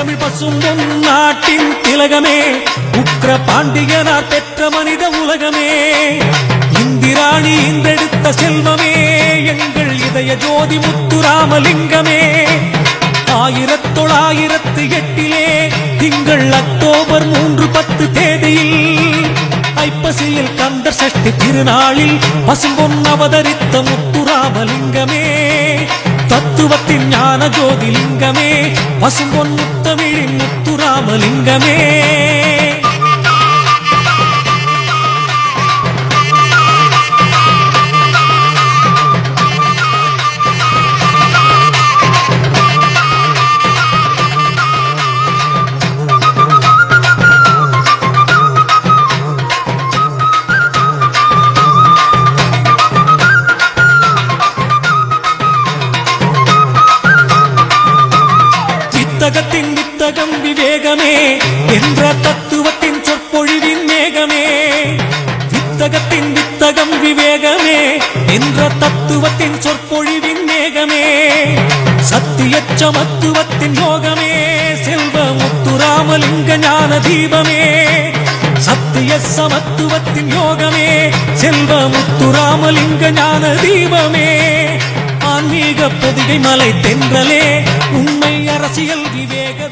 செந்தமிழ் பசும் பொன் நாட்டின் திலகமே உக்ர பாண்டியனார் பெற்ற மனித உலகமே இந்திராணி இந்தெடுத்த செல்வமே எங்கள் இதய ஜோதி முத்துராமலிங்கமே ஆயிரத்தி தொள்ளாயிரத்து எட்டிலே திங்கள் அக்டோபர் மூன்று பத்து தேதியில் ஐப்பசியில் கந்த சஷ்டி திருநாளில் பசும்பொன் அவதரித்த முத்துராமலிங்கமே தத்துவத்தின் ஞான ஜோதிலிங்கமே பசும்பொன் முத்தமிழின் முத்துராமலிங்கமே வித்தகத்தின் வித்தகம் விவேகமே என்ற தத்துவத்தின் சொற்பொழிவின் மேகமே வித்தகத்தின் வித்தகம் விவேகமே என்ற தத்துவத்தின் சொற்பொழிவின் மேகமே சத்திய சமத்துவத்தின் யோகமே செல்வ முத்துராமலிங்க ஞான தீபமே சத்திய சமத்துவத்தின் யோகமே செல்வ முத்துராமலிங்க ஞான தீபமே ஆன்மீக பொதிகை மலை தென்றலே உண்மை அரசியல் விவேக